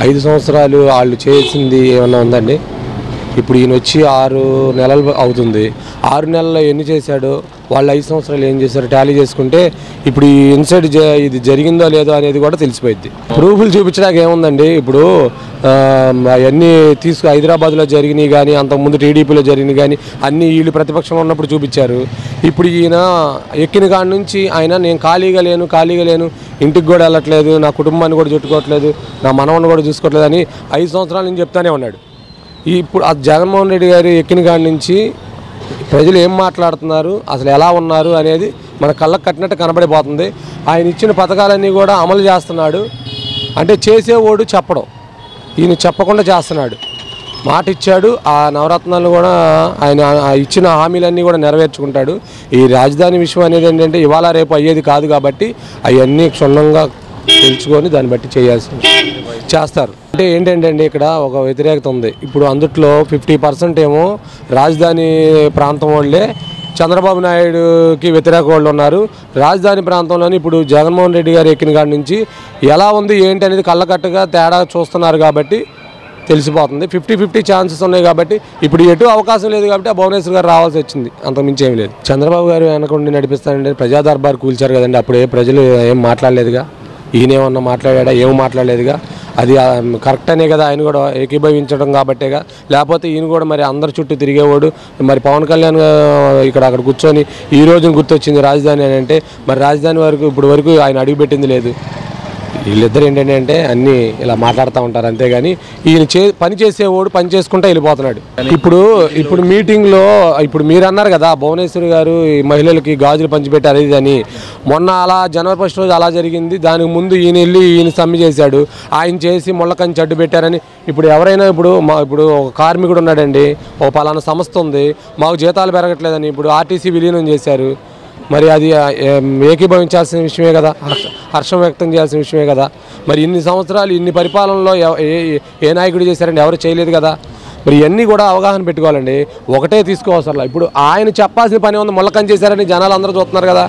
ఐదు సంవత్సరాలు వాళ్ళు చేసింది ఏమన్నా ఉందండి ఇప్పుడు ఈయన వచ్చి ఆరు నెలలు అవుతుంది ఆరు నెలల్లో ఎన్ని చేశాడు వాళ్ళు ఐదు సంవత్సరాలు ఏం చేశారు టాలీ చేసుకుంటే ఇప్పుడు ఈ ఇన్సైడ్ జ- ఇది జరిగిందో లేదో అనేది కూడా తెలిసిపోయింది ప్రూఫ్లు చూపించడానికి ఏముందండి ఇప్పుడు అవన్నీ తీసుకు హైదరాబాద్లో జరిగినాయి కానీ అంతకుముందు టీడీపీలో జరిగినాయి కానీ అన్ని వీళ్ళు ప్రతిపక్షంలో ఉన్నప్పుడు చూపించారు ఇప్పుడు ఈయన ఎక్కిన కాడ నుంచి ఆయన నేను ఖాళీగా లేను ఖాళీగా లేను ఇంటికి కూడా వెళ్ళట్లేదు నా కుటుంబాన్ని కూడా చుట్టుకోవట్లేదు నా మనవన్ని కూడా చూసుకోవట్లేదు అని ఐదు సంవత్సరాల నుంచి చెప్తానే ఉన్నాడు ఈ ఇప్పుడు ఆ జగన్మోహన్ రెడ్డి గారు ఎక్కిన కాడి నుంచి ప్రజలు ఏం మాట్లాడుతున్నారు అసలు ఎలా ఉన్నారు అనేది మన కళ్ళకు కట్టినట్టు కనబడిపోతుంది ఆయన ఇచ్చిన పథకాలన్నీ కూడా అమలు చేస్తున్నాడు అంటే చేసేవాడు చెప్పడం ఈయన చెప్పకుండా చేస్తున్నాడు మాట ఇచ్చాడు ఆ నవరత్నాలు కూడా ఆయన ఆ ఇచ్చిన హామీలన్నీ కూడా నెరవేర్చుకుంటాడు ఈ రాజధాని విషయం అనేది ఏంటంటే ఇవాళ రేపు అయ్యేది కాదు కాబట్టి అవన్నీ క్షుణ్ణంగా తెలుసుకొని దాన్ని బట్టి చేయాల్సి చేస్తారు అంటే ఏంటంటే అండి ఇక్కడ ఒక వ్యతిరేకత ఉంది ఇప్పుడు అందుట్లో ఫిఫ్టీ పర్సెంట్ ఏమో రాజధాని ప్రాంతం వాళ్ళే చంద్రబాబు నాయుడుకి వ్యతిరేక వాళ్ళు ఉన్నారు రాజధాని ప్రాంతంలోని ఇప్పుడు జగన్మోహన్ రెడ్డి గారు ఎక్కిన కాడి నుంచి ఎలా ఉంది ఏంటి అనేది కళ్ళకట్టుగా తేడా చూస్తున్నారు కాబట్టి తెలిసిపోతుంది ఫిఫ్టీ ఫిఫ్టీ ఛాన్సెస్ ఉన్నాయి కాబట్టి ఇప్పుడు ఎటు అవకాశం లేదు కాబట్టి ఆ భువనేశ్వర్ గారు రావాల్సి వచ్చింది అంతకుమించి ఏమీ లేదు చంద్రబాబు గారు వెనకుండి నడిపిస్తారంటే ప్రజా దర్బార్ కూల్చారు కదండి అప్పుడు ఏ ప్రజలు ఏం మాట్లాడలేదుగా ఈయనేమన్నా మాట్లాడా ఏం మాట్లాడలేదుగా అది ఆ, కరెక్ట్ అనే కదా ఆయన కూడా ఏకీభవించడం కాబట్టేగా లేకపోతే ఈయన కూడా మరి అందరి చుట్టూ తిరిగేవాడు మరి పవన్ కళ్యాణ్ ఆ, ఇక్కడ అక్కడ కూర్చొని ఈ రోజున గుర్తొచ్చింది రాజధాని అని అంటే మరి రాజధాని వరకు ఇప్పుడు వరకు ఆయన అడుగుపెట్టింది లేదు వీళ్ళిద్దరు ఏంటంటే అంటే అన్నీ ఇలా మాట్లాడుతూ ఉంటారు అంతేగాని ఈయన చే పని చేసేవాడు పని చేసుకుంటూ వెళ్ళిపోతున్నాడు ఇప్పుడు ఇప్పుడు మీటింగ్లో ఇప్పుడు మీరు అన్నారు కదా భువనేశ్వరి గారు ఈ మహిళలకి గాజులు పంచిపెట్టారు ఇది అని మొన్న అలా జనవరి ఫస్ట్ రోజు అలా జరిగింది దానికి ముందు ఈయన వెళ్ళి ఈయన సమ్మె చేశాడు ఆయన చేసి ముళ్ళకంచి అడ్డు పెట్టారని ఇప్పుడు ఎవరైనా ఇప్పుడు మా ఇప్పుడు ఒక కార్మికుడు ఉన్నాడండి ఓ పలానా సంస్థ ఉంది మాకు జీతాలు పెరగట్లేదని ఇప్పుడు ఆర్టీసీ విలీనం చేశారు మరి అది ఆ, ఏం, ఏకీభవించాల్సిన విషయమే కదా హర్ష హర్షం వ్యక్తం చేయాల్సిన విషయమే కదా మరి ఇన్ని సంవత్సరాలు ఇన్ని పరిపాలనలో ఎవ- ఏ ఏ- ఏ నాయకుడు చేశారండి ఎవరు చేయలేదు కదా మరి ఇవన్నీ కూడా అవగాహన పెట్టుకోవాలండి ఒకటే తీసుకోవసరం ఇప్పుడు ఆయన చెప్పాల్సిన పని ఉంది మొల్లకం చేశారని జనాలు అందరూ చూస్తున్నారు కదా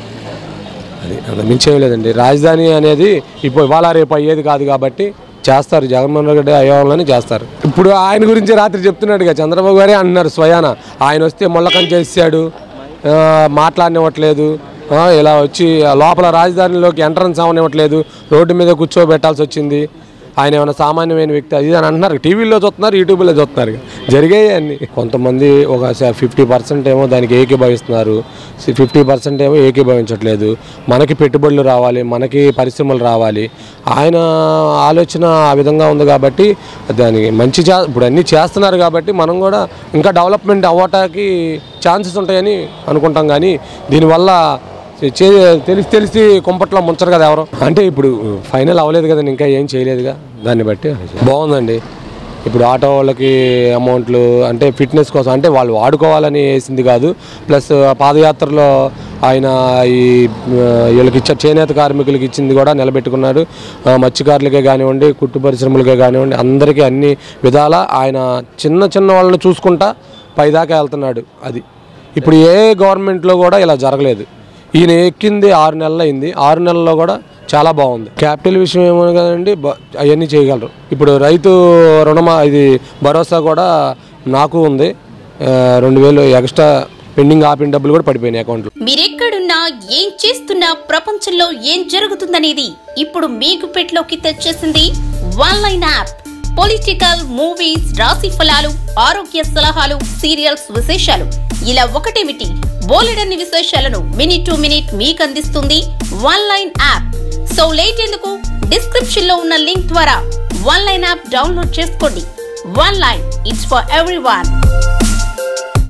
అది అంత మించేం లేదండి రాజధాని అనేది ఇప్పుడు ఇవాళ రేపు అయ్యేది కాదు కాబట్టి చేస్తారు జగన్మోహన్ రెడ్డి అయ్యేవాళ్ళని చేస్తారు ఇప్పుడు ఆయన గురించి రాత్రి చెప్తున్నాడుగా చంద్రబాబు గారే అంటున్నారు స్వయాన ఆయన వస్తే మొల్లకం చేసాడు ఆ, మాట్లాడనివ్వట్లేదు ఆ, ఇలా వచ్చి ఆ లోపల రాజధానిలోకి ఎంట్రన్స్ అవ్వనివ్వట్లేదు రోడ్డు మీద కూర్చోబెట్టాల్సి వచ్చింది ఆయన ఏమైనా సామాన్యమైన వ్యక్తి అది ఇది అని అంటున్నారు టీవీలో చూస్తున్నారు యూట్యూబ్లో చూస్తున్నారు జరిగాయి అన్ని కొంతమంది ఒక ఫిఫ్టీ పర్సెంట్ ఏమో దానికి ఏకీభవిస్తున్నారు ఫిఫ్టీ పర్సెంట్ ఏమో ఏకీభవించట్లేదు మనకి పెట్టుబడులు రావాలి మనకి పరిశ్రమలు రావాలి ఆయన ఆలోచన ఆ విధంగా ఉంది కాబట్టి దానికి మంచి చే ఇప్పుడు అన్నీ చేస్తున్నారు కాబట్టి మనం కూడా ఇంకా డెవలప్మెంట్ అవ్వటానికి ఛాన్సెస్ ఉంటాయని అనుకుంటాం కానీ దీనివల్ల చే తెలిసి తెలిసి కుంపట్లో ముంచరు కదా ఎవరు అంటే ఇప్పుడు ఫైనల్ అవ్వలేదు కదండి ఇంకా ఏం చేయలేదుగా దాన్ని బట్టి బాగుందండి ఇప్పుడు ఆటో వాళ్ళకి అమౌంట్లు అంటే ఫిట్నెస్ కోసం అంటే వాళ్ళు వాడుకోవాలని వేసింది కాదు ప్లస్ పాదయాత్రలో ఆయన ఈ ఆ, వీళ్ళకి ఇచ్చే చేనేత కార్మికులకి ఇచ్చింది కూడా నిలబెట్టుకున్నాడు ఆ, మత్స్యకారులకే కానివ్వండి కుట్టు పరిశ్రమలకే కానివ్వండి అందరికీ అన్ని విధాల ఆయన చిన్న చిన్న వాళ్ళని చూసుకుంటా పైదాకా వెళ్తున్నాడు అది ఇప్పుడు ఏ గవర్నమెంట్లో కూడా ఇలా జరగలేదు ఈయన ఎక్కింది ఆరు నెలలు అయింది ఆరు నెలల్లో కూడా చాలా బాగుంది క్యాపిటల్ విషయం ఏమో కదండి బ- అవన్నీ చేయగలరు ఇప్పుడు రైతు రుణమా ఇది భరోసా కూడా నాకు ఉంది ఆ, రెండు వేలు ఎక్స్ట్రా పెండింగ్ ఆపిన డబ్బులు కూడా పడిపోయినాయి అకౌంట్లో మీరెక్కడున్నా ఏం చేస్తున్నా ప్రపంచంలో ఏం జరుగుతుందనేది ఇప్పుడు మీకు పెట్లోకి తెచ్చేసింది one line app political movies రాశి ఫలాలు ఆరోగ్య సలహాలు సీరియల్స్ విశేషాలు ఇలా ఒకటేమిటి బోలెడన్ని విశేషాలను మినిట్ టు మినిట్ మీకు అందిస్తుంది one line app so late ఎందుకు డిస్క్రిప్షన్ లో ఉన్న లింక్ ద్వారా వన్ లైన్ యాప్ డౌన్లోడ్ చేసుకోండి one line it's for every